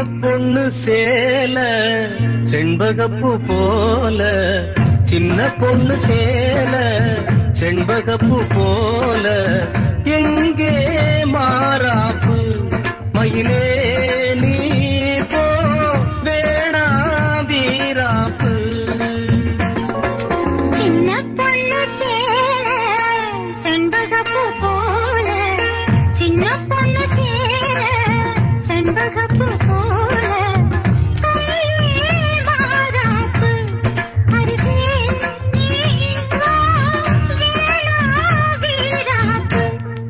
பொண்ணு சேல செண்பகப்பூ போல சின்ன பொண்ணு சேல செண்பகப்பூ போல எங்கே மாறாப்பு மயிலே நீ போ வேணா வீராப்பு சின்ன பொண்ணு சேல செண்பகப்பூ போல சின்ன பொண்ணு சேல செண்பகப்பூ போல கையிலே மாறாப்பு அருகே நீ வா வேணா வீராப்பு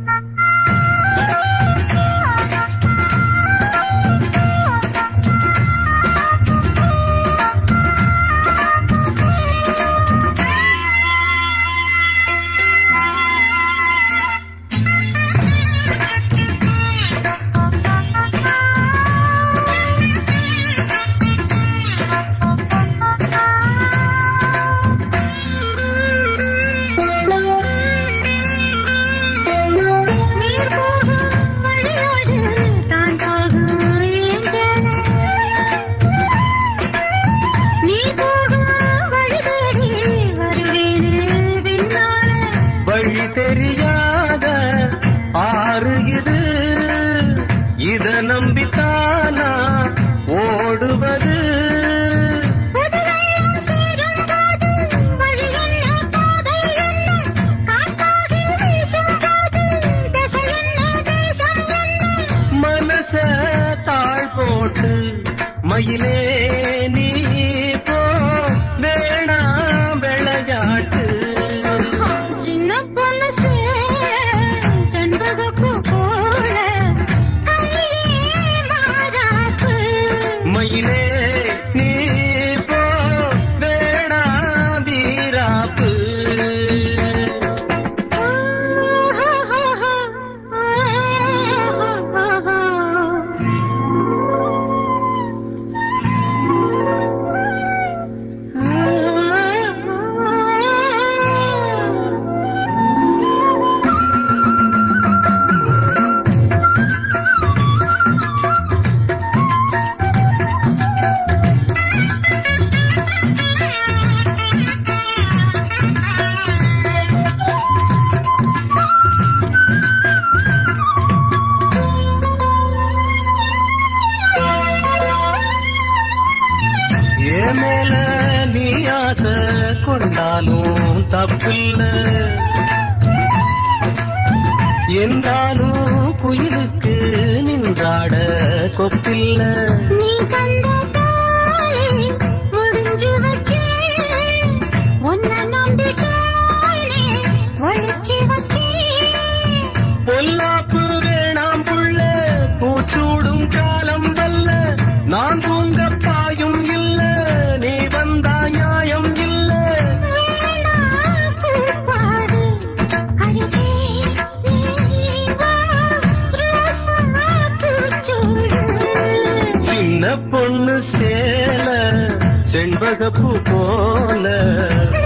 நீர் போகும் வழியோடு தான் போகும் ஏஞ்சல நீ போகும் வழி தேடி வருவேனே பின்னால வழி தெரியாத ஆறு இது இத நம்பித்தானா ஓடுவது புதுவெள்ளம் சேரும் போது வழி என்ன பாதை என்ன காற்றாகி வீசும் போது திசை என்ன தேசம் என்ன மனச தாழ் போட்டு மயிலே நீ போ வேணா விளையாட்டு சின்ன பொண்ணு சேல செண்பகப்பூ போல கையிலே மாறாப்பு மயிலே நீ போ வேணா வீராப்பு என் மேல நீ ஆசை கொண்டாலும் தப்பில்ல என்றாலும் குயிலுக்கு நின்றாட கொப்பில்ல நீ கண்ட தாயை முடிஞ்சு வச்சேன் உன்னை நம்பி தாயிலே ஒழிச்சு வச்சேன் பொல்லாப்பு வேணாம் புள்ள பூச்சூடும் காலம் வல்ல நான் தூங்க பாயும் இல்ல நீ வந்தா நியாயம் இல்ல வேணா பூப்பாடு அருகே நீ வா ரோசா பூச்சூடு சின்ன பொண்ணு சேல செண்பகப்பூ போல